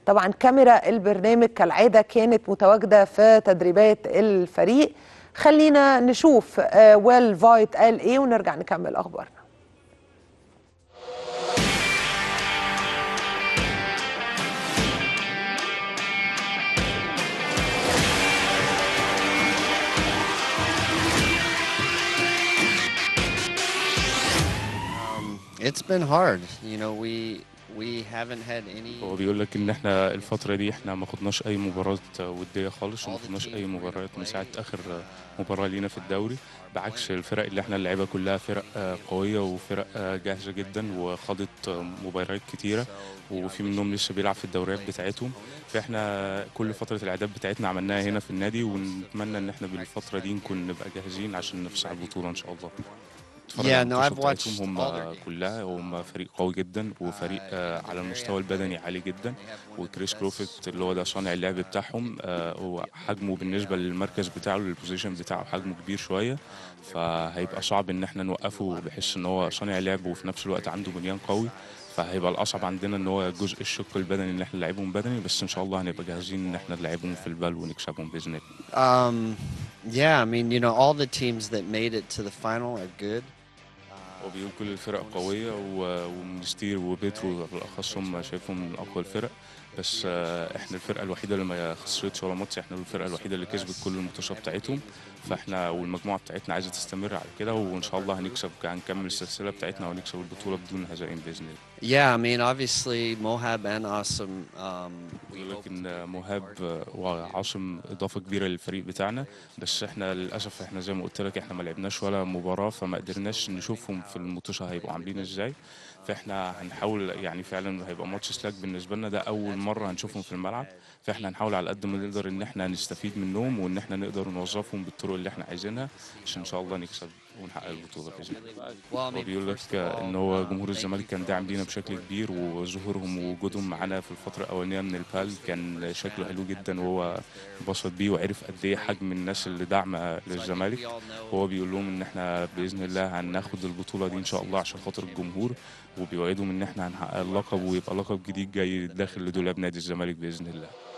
طبعا كاميرا البرنامج كالعاده كانت متواجده في تدريبات الفريق خلينا نشوف آه، ويل فايت قال ايه ونرجع نكمل اخبارنا Um, it's been hard. You know, we we haven't had any. هو بيقول لك ان احنا الفتره دي احنا ما خدناش اي مباراه وديه خالص وما خدناش اي مباريات من ساعه اخر مباراه لينا في الدوري بعكس الفرق اللي احنا اللعيبه كلها فرق آه، قويه وفرق آه، جاهزه جدا وخاضت آه، مباريات كتيره وفي منهم لسه بيلعب في الدوريات بتاعتهم فاحنا كل فتره الاعداد بتاعتنا عملناها هنا في النادي ونتمنى ان احنا بالفتره دي نكون نبقى جاهزين عشان نفوز على البطوله ان شاء الله اتفرج Yeah, على no, الماتشات I've watched بتاعتهم all هم their كلها هم فريق قوي جدا وفريق آه، على المستوى البدني عالي جدا وكريس كروفيت اللي هو ده صانع اللعب بتاعهم آه، هو حجمه بالنسبه للمركز بتاعه للبوزيشن بتاعه حجمه كبير شويه فهيبقى صعب ان احنا نوقفه بحيث ان هو صانع لعب وفي نفس الوقت عنده بنيان قوي فهيبقى الاصعب عندنا ان هو جزء الشق البدني ان احنا نلعبهم بدني بس ان شاء الله هنبقى جاهزين ان احنا نلعبهم في البال ونكسبهم باذن الله Um, yeah, I mean, you know, all the teams that made it to the final are good. هو بيقول كل الفرق قوية و- ومنستير وبيترو بالأخص هم شايفهم من أقوى الفرق بس آه، احنا الفرقة الوحيدة اللي ما خسرتش ولا ماتش احنا الفرقة الوحيدة اللي كسبت كل الماتشات بتاعتهم فاحنا والمجموعة بتاعتنا عايزة تستمر على كده وإن شاء الله هنكسب هنكمل السلسلة بتاعتنا ونكسب البطولة بدون هزائم بإذن الله Yeah, I mean, obviously Mohab and Awesome. Um, we بيقول hope لك ان مهاب وعاصم اضافه كبيره للفريق بتاعنا بس احنا للاسف احنا زي ما قلت لك احنا ما لعبناش ولا مباراه فما قدرناش نشوفهم في المطوشه هيبقوا عاملين ازاي فاحنا هنحاول يعني فعلا هيبقى ماتش سلاك بالنسبه لنا ده اول مره هنشوفهم في الملعب فاحنا هنحاول على قد ما نقدر ان احنا نستفيد منهم وان احنا نقدر نوظفهم بالطرق اللي احنا عايزينها عشان ان شاء الله نكسب ونحقق البطوله باذن الله Well, I هو mean, بيقول لك first of all, ان هو um, جمهور thank الزمالك you كان for داعم the لينا support. بشكل كبير وظهورهم ووجودهم معانا في الفتره الاولانيه من البال كان شكله حلو جدا وهو انبسط بيه وعرف قد ايه حجم الناس اللي داعمه للزمالك We all know هو بيقول لهم ان احنا باذن الله هناخد البطوله دي ان شاء الله عشان خاطر الجمهور وبيوعدهم ان احنا هنحقق اللقب ويبقى لقب جديد جاي داخل لدولاب نادي الزمالك باذن الله